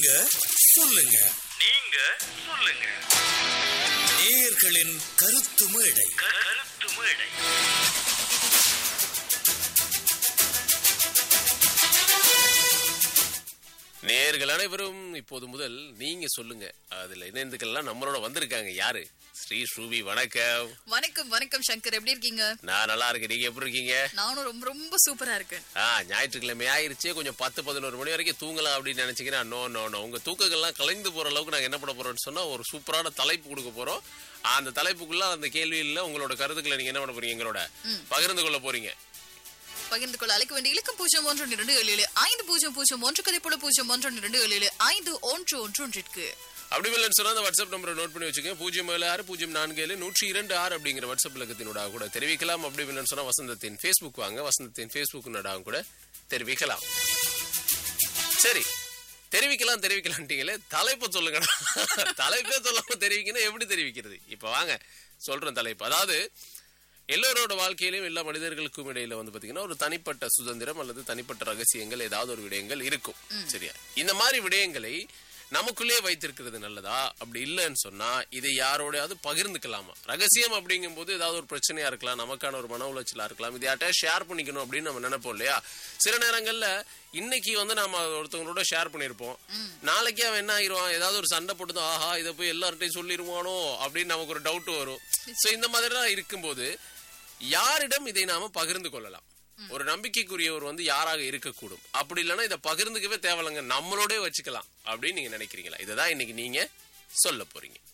நீங்க சொல்லுங்க நீங்க சொல்லுங்க நேயர்களின் கருத்து மேடை கருத்து மேடை நேர்கள் அனைவரும் இப்போது முதல் நீங்க சொல்லுங்க அதுல இணைந்துக்கெல்லாம் நம்மளோட வந்திருக்காங்க யாரு ஸ்ரீ ஸ்ரூபி வணக்கம் வணக்கம் வணக்கம் சங்கர் எப்படி இருக்கீங்க நான் நல்லா இருக்கேன் நீங்க எப்படி இருக்கீங்க நானும் ரொம்ப ரொம்ப சூப்பரா இருக்கேன் ஆ ஞாயிற்றுக்கிழமை ஆயிருச்சு கொஞ்சம் பத்து பதினோரு மணி வரைக்கும் தூங்கலாம் அப்படின்னு நினைச்சீங்கன்னா நோ நோ நோ உங்க தூக்கங்கள்லாம் கலைந்து போற அளவுக்கு நாங்க என்ன பண்ண போறோம்னு சொன்னா ஒரு சூப்பரான தலைப்பு கொடுக்க போறோம் அந்த தலைப்புக்குள்ள அந்த கேள்வியில உங்களோட கருத்துக்களை நீங்க என்ன பண்ண போறீங்க எங்களோட பகிர்ந்து கொள்ள போறீங்க பகிர்ந்து கொள்ள அழைக்க வேண்டிய இலக்கம் பூஜ்ஜியம் ஒன்று இரண்டு ஏழு ஏழு ஐந்து பூஜ்ஜியம் பூஜ்ஜியம் ஒன்று கதை போல பூஜ்ஜியம் ஒன்று இரண்டு ஏழு ஏழு ஐந்து ஒன்று ஒன்று ஒன்றிற்கு அப்படி இல்லைன்னு சொன்னா அந்த வாட்ஸ்அப் நம்பரை நோட் பண்ணி வச்சுக்கோங்க பூஜ்ஜியம் ஏழு ஆறு பூஜ்ஜியம் நான்கு ஏழு நூற்றி இரண்டு ஆறு அப்படிங்கிற வாட்ஸ்அப் இலக்கத்தினோட கூட தெரிவிக்கலாம் அப்படி இல்லைன்னு சொன்னா வசந்தத்தின் ஃபேஸ்புக் வாங்க வசந்தத்தின் ஃபேஸ்புக் கூட தெரிவிக்கலாம் சரி தெரிவிக்கலாம் தெரிவிக்கலான்ட்டீங்களே தலைப்பு சொல்லுங்க தலைப்பே சொல்லாம தெரிவிக்கணும் எப்படி தெரிவிக்கிறது இப்ப வாங்க சொல்றேன் தலைப்பு அதாவது எல்லோரோட வாழ்க்கையிலும் எல்லா மனிதர்களுக்கும் இடையில வந்து பாத்தீங்கன்னா ஒரு தனிப்பட்ட சுதந்திரம் அல்லது தனிப்பட்ட ரகசியங்கள் ஏதாவது ஒரு விடயங்கள் இருக்கும் சரியா இந்த மாதிரி விடயங்களை நமக்குள்ளே வைத்திருக்கிறது நல்லதா அப்படி இல்லைன்னு சொன்னா இதை யாரோடையாவது பகிர்ந்துக்கலாமா ரகசியம் அப்படிங்கும்போது ஏதாவது ஒரு பிரச்சனையா இருக்கலாம் நமக்கான ஒரு மன உளைச்சலா இருக்கலாம் இது யார்ட்டையா ஷேர் பண்ணிக்கணும் அப்படின்னு நம்ம நினைப்போம் இல்லையா சில நேரங்கள்ல இன்னைக்கு வந்து நாம ஒருத்தவங்களோட ஷேர் பண்ணியிருப்போம் நாளைக்கு அவன் என்ன ஆகிருவான் ஏதாவது ஒரு சண்டை போட்டு ஆஹா இதை போய் எல்லார்ட்டையும் சொல்லிருவானோ அப்படின்னு நமக்கு ஒரு டவுட் வரும் சோ இந்த மாதிரிலாம் இருக்கும்போது யாரிடம் இதை நாம பகிர்ந்து கொள்ளலாம் ஒரு நம்பிக்கைக்குரியவர் வந்து யாராக இருக்கக்கூடும் அப்படி இல்லைன்னா இதை பகிர்ந்துக்கவே தேவையில்லைங்க நம்மளோடய வச்சுக்கலாம் அப்படின்னு நீங்க நினைக்கிறீங்களா இதுதான் இன்னைக்கு நீங்க சொல்ல போறீங்க